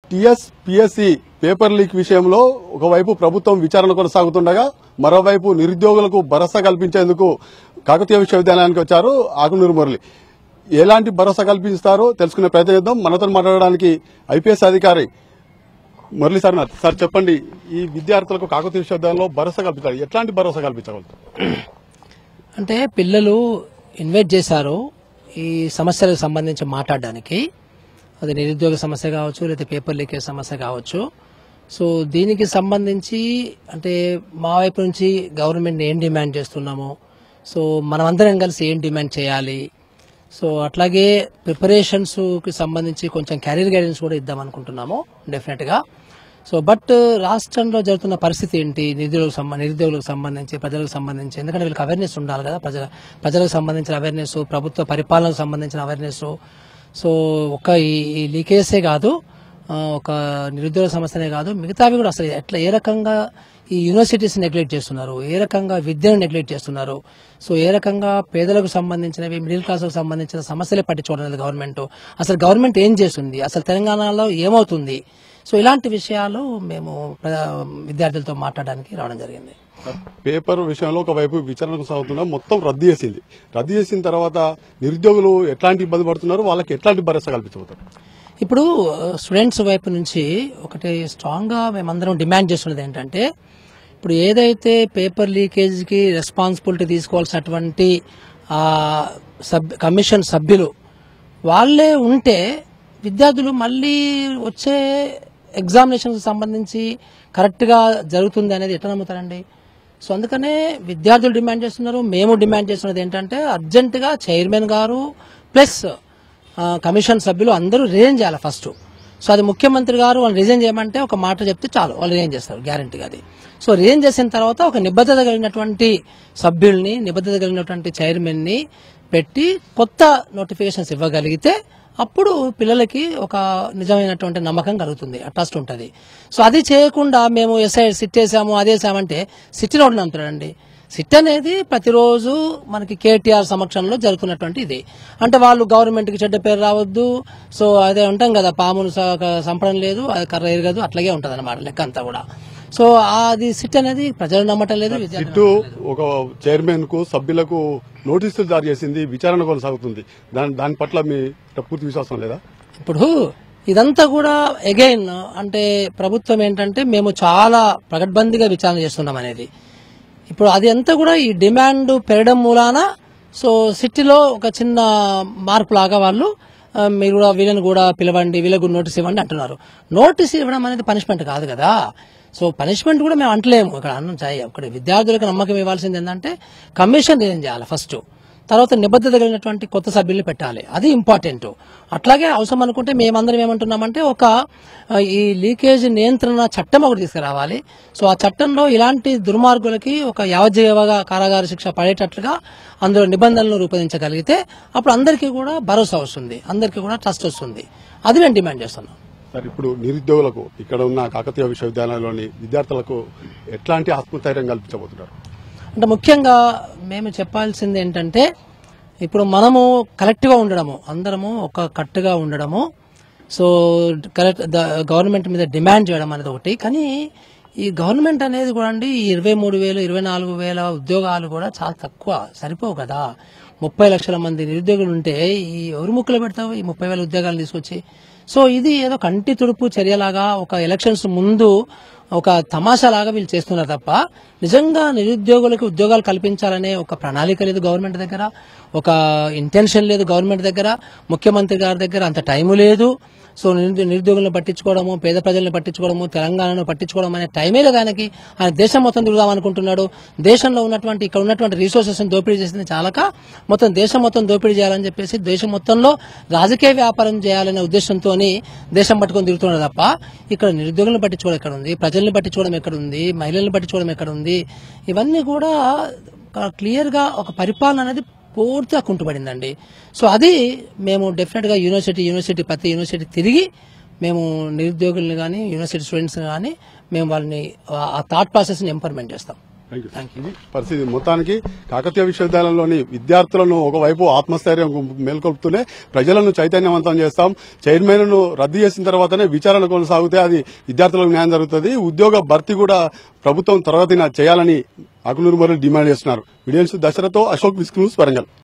TS PSC paper leak విషయంలో ఒకవైపు ప్రభుత్వం విచారణ కొనసాగుతుండగా మరోవైపు నిరుద్యోగులకు భరోసా కల్పించేందుకు కాకతీయ విశ్వవిద్యాలయానికి వచ్చారు ఆకునూరు మురళి ఎలాంటి భరోసా కల్పిస్తారో తెలుసుకునే ప్రయత్నం చేద్దాం మనతో మాట్లాడడానికి ఐపీఎస్ అధికారి మురళి సార్ ఉన్నారు. సార్ చెప్పండి ఈ విద్యార్థులకు కాకతీయ విశ్వవిద్యాలయంలో భరోసా కల్పించాలి ఎట్లాంటి భరోసా కల్పించగలుగుతారు అంటే పిల్లలు ఇన్వైట్ చేశారు ఈ సమస్యలకు సంబంధించి మాట్లాడడానికి అది నిరుద్యోగ సమస్య కావచ్చు లేదా పేపర్ లీకేజ్ సమస్య కావచ్చు సో దీనికి సంబంధించి అంటే మా వైపు నుంచి గవర్నమెంట్ ఏం డిమాండ్ చేస్తున్నాము సో మనమందరం కలిసి ఏం డిమాండ్ చేయాలి సో అట్లాగే ప్రిపరేషన్స్ కి సంబంధించి కొంచెం కెరీర్ గైడెన్స్ కూడా ఇద్దాం అనుకుంటున్నాము డెఫినెట్ గా సో బట్ రాష్ట్రంలో జరుగుతున్న పరిస్థితి ఏంటి నిరుద్యోగులకు సంబంధించి నిరుద్యోగులకు సంబంధించి ప్రజలకు సంబంధించి ఎందుకంటే వీళ్ళకి అవేర్నెస్ ఉండాలి కదా ప్రజల ప్రజలకు సంబంధించిన అవేర్నెస్ ప్రభుత్వ పరిపాలనకు సంబంధించిన అవేర్నెస్ సో ఒక ఈ ఈ లీకేజే కాదు ఆ, ఒక నిరుద్యోగ సమస్యనే కాదు మిగతావి కూడా అసలు ఎట్లా ఏ రకంగా ఈ యూనివర్సిటీస్ నెగ్లెక్ట్ చేస్తున్నారు ఏ రకంగా విద్యను నెగ్లెక్ట్ చేస్తున్నారు సో ఏ రకంగా పేదలకు సంబంధించినవి మిడిల్ క్లాస్కు సంబంధించిన సమస్యలే పట్టించుకోవడం లేదు గవర్నమెంట్ అసలు గవర్నమెంట్ ఏం చేస్తుంది అసలు తెలంగాణలో ఏమవుతుంది సో ఇలాంటి విషయాలు మేము ప్ర- విద్యార్థులతో మాట్లాడడానికి రావడం జరిగింది పేపర్ విషయంలో ఒకవైపు విచారణ కొనసాగుతున్నా మొత్తం రద్దు చేసింది రద్దు చేసిన తర్వాత నిరుద్యోగులు ఎట్లాంటి ఇబ్బంది పడుతున్నారు వాళ్ళకి ఎట్లాంటి భరోసా కల్పించబోతారు ఇప్పుడు స్టూడెంట్స్ వైపు నుంచి ఒకటి స్ట్రాంగ్ గా మేమందరం డిమాండ్ చేస్తున్నది ఏంటంటే ఇప్పుడు ఏదైతే పేపర్ లీకేజ్ కి రెస్పాన్సిబిలిటీ తీసుకోవాల్సినటువంటి ఆ సబ్ కమిషన్ సభ్యులు వాళ్ళే ఉంటే విద్యార్థులు మళ్ళీ వచ్చే ఎగ్జామినేషన్ సంబంధించి కరెక్ట్ గా జరుగుతుంది అనేది ఎట్లా నమ్ముతారండి సో అందుకనే విద్యార్థులు డిమాండ్ చేస్తున్నారు మేము డిమాండ్ చేస్తున్నది ఏంటంటే అర్జెంట్ గా చైర్మన్ గారు ప్లస్ ఆ, కమిషన్ సభ్యులు అందరూ రిజైన్ చేయాలి ఫస్ట్ సో అది ముఖ్యమంత్రి గారు వాళ్ళు రిజైన్ చేయమంటే ఒక మాట చెప్తే చాలు వాళ్ళు రిజైన్ చేస్తారు గ్యారంటీగా అది సో రిజైన్ చేసిన తర్వాత ఒక నిబద్ధత కలిగినటువంటి సభ్యుల్ని నిబద్ధత కలిగినటువంటి చైర్మన్ ని పెట్టి కొత్త నోటిఫికేషన్స్ ఇవ్వగలిగితే అప్పుడు పిల్లలకి ఒక నిజమైనటువంటి నమ్మకం కలుగుతుంది ట్రస్ట్ ఉంటుంది సో అది చేయకుండా మేము ఎస్ఐ సిట్ వేసాము అది వేసామంటే సిట్టిలో నమ్ముతాడండి సిట్ అనేది ప్రతిరోజు మనకి కేటీఆర్ సమక్షంలో జరుగుతున్నటువంటి ఇది అంటే వాళ్ళు గవర్నమెంట్ కి చెడ్డ పేరు రావద్దు సో అదే ఉంటాం కదా పామును స- సంపడం లేదు అది కర్ర ఎరగదు అట్లాగే ఉంటది అనమాట లెక్క అంతా కూడా సో అది సిట్ అనేది ప్రజలు నమ్మటం లేదు విద్యార్థులు ఇటు ఒక చైర్మన్ కు సభ్యులకు నోటీసులు జారీ చేసింది విచారణ కొనసాగుతుంది దాని దాని పట్ల మీ పూర్తి విశ్వాసం లేదా ఇప్పుడు ఇదంతా కూడా అగైన్ అంటే ప్రభుత్వం ఏంటంటే మేము చాలా ప్రగడ్బందీగా విచారణ చేస్తున్నాం అనేది ఇప్పుడు అది అంతా కూడా ఈ డిమాండ్ పెరగడం మూలాన సో సిటీలో ఒక చిన్న మార్పు లాగా వాళ్ళు ఆ, మీరు కూడా వీళ్ళని కూడా పిలవండి వీళ్ళకు కూడా నోటీస్ ఇవ్వండి అంటున్నారు నోటీస్ ఇవ్వడం అనేది పనిష్మెంట్ కాదు కదా సో పనిష్మెంట్ కూడా మేము అంటలేము ఇక్కడ అన్నం చాయ్ ఇక్కడ విద్యార్థులకు నమ్మకం ఇవ్వాల్సింది ఏంటంటే కమిషన్ రిజైన్ చేయాలి ఫస్ట్ తర్వాత నిబద్ధత కలిగినటువంటి కొత్త సభ్యుల్ని పెట్టాలి అది ఇంపార్టెంట్ అట్లాగే అవసరం అనుకుంటే మేమందరం ఏమంటున్నామంటే ఒక ఆ, ఈ లీకేజ్ నియంత్రణ చట్టం ఒకటి తీసుకురావాలి సో ఆ చట్టంలో ఇలాంటి దుర్మార్గులకి ఒక యావజ్జీవగా కారాగార శిక్ష పడేటట్లుగా అందులో నిబంధనలు రూపొందించగలిగితే అప్పుడు అందరికీ కూడా భరోసా వస్తుంది అందరికీ కూడా ట్రస్ట్ వస్తుంది అది మేము డిమాండ్ చేస్తున్నాం సార్ ఇప్పుడు నిరుద్యోగులకు ఇక్కడ ఉన్న కాకతీయ విశ్వవిద్యాలయంలోని విద్యార్థులకు ఎట్లాంటి ఆత్మస్థైర్యం కల్పించబోతున్నారు అంటే ముఖ్యంగా మేము చెప్పాల్సింది ఏంటంటే ఇప్పుడు మనము కలెక్ట్గా ఉండడము అందరము ఒక కట్టుగా ఉండడము సో కరెక్ట్ గవర్నమెంట్ మీద డిమాండ్ చేయడం అనేది ఒకటి కానీ ఈ గవర్నమెంట్ అనేది కూడా అండి ఈ ఇరవై మూడు వేలు ఇరవై నాలుగు వేల ఉద్యోగాలు కూడా చాలా తక్కువ సరిపోవు కదా ముప్పై లక్షల మంది నిరుద్యోగులు ఉంటే ఈ ఎవరు ముక్కులు పెడతావు ఈ ముప్పై వేల ఉద్యోగాలు తీసుకొచ్చి సో ఇది ఏదో కంటి తుడుపు చర్యలాగా ఒక ఎలక్షన్స్ ముందు ఒక తమాషాలాగా వీళ్ళు చేస్తున్నారు తప్ప నిజంగా నిరుద్యోగులకు ఉద్యోగాలు కల్పించాలనే ఒక ప్రణాళిక లేదు గవర్నమెంట్ దగ్గర ఒక ఇంటెన్షన్ లేదు గవర్నమెంట్ దగ్గర ముఖ్యమంత్రి గారి దగ్గర అంత టైము లేదు సో నిరుద్యో- నిరుద్యోగులను పట్టించుకోవడము పేద ప్రజలను పట్టించుకోవడము తెలంగాణను పట్టించుకోవడం అనే టైమే లేదు ఆయనకి ఆయన దేశం మొత్తం తిరుగుదాం అనుకుంటున్నాడు దేశంలో ఉన్నటువంటి ఇక్కడ ఉన్నటువంటి రిసోర్సెస్ దోపిడీ చేసింది చాలక మొత్తం దేశం మొత్తం దోపిడీ చేయాలని చెప్పేసి దేశం మొత్తంలో రాజకీయ వ్యాపారం చేయాలనే ఉద్దేశంతో దేశం పట్టుకొని తిరుగుతున్నాడు తప్ప ఇక్కడ నిరుద్యోగులను పట్టించుకోవడం ఎక్కడ ఉంది ప్రజల్ని పట్టించుకోవడం ఎక్కడ ఉంది మహిళల్ని పట్టించుకోవడం ఎక్కడ ఉంది ఇవన్నీ కూడా క్లియర్ గా ఒక పరిపాలన అనేది పూర్తిగా కుంటుపడిందండి సో అది మేము డెఫినెట్ గా యూనివర్సిటీ యూనివర్సిటీ ప్రతి యూనివర్సిటీ తిరిగి మేము నిరుద్యోగుల్ని కానీ యూనివర్సిటీ స్టూడెంట్స్ కానీ మేము వాళ్ళని ఆ థాట్ ప్రాసెస్ ని ఇంప్లిమెంట్ చేస్తాం ఇది పరిస్థితి మొత్తానికి కాకతీయ విశ్వవిద్యాలయంలోని విద్యార్థులను ఒకవైపు ఆత్మస్థైర్యం మేల్కొల్పుతూనే ప్రజలను చైతన్యవంతం చేస్తాం చైర్మన్ ను రద్దు చేసిన తర్వాతనే విచారణ కొనసాగితే అది విద్యార్థులకు న్యాయం జరుగుతుంది ఉద్యోగ భర్తీ కూడా ప్రభుత్వం తరగతిన చేయాలని ఆకునూరు మరి డిమాండ్ చేస్తున్నారు వీడియోస్ దశరథతో అశోక్ విస్క్ న్యూస్ వరంగల్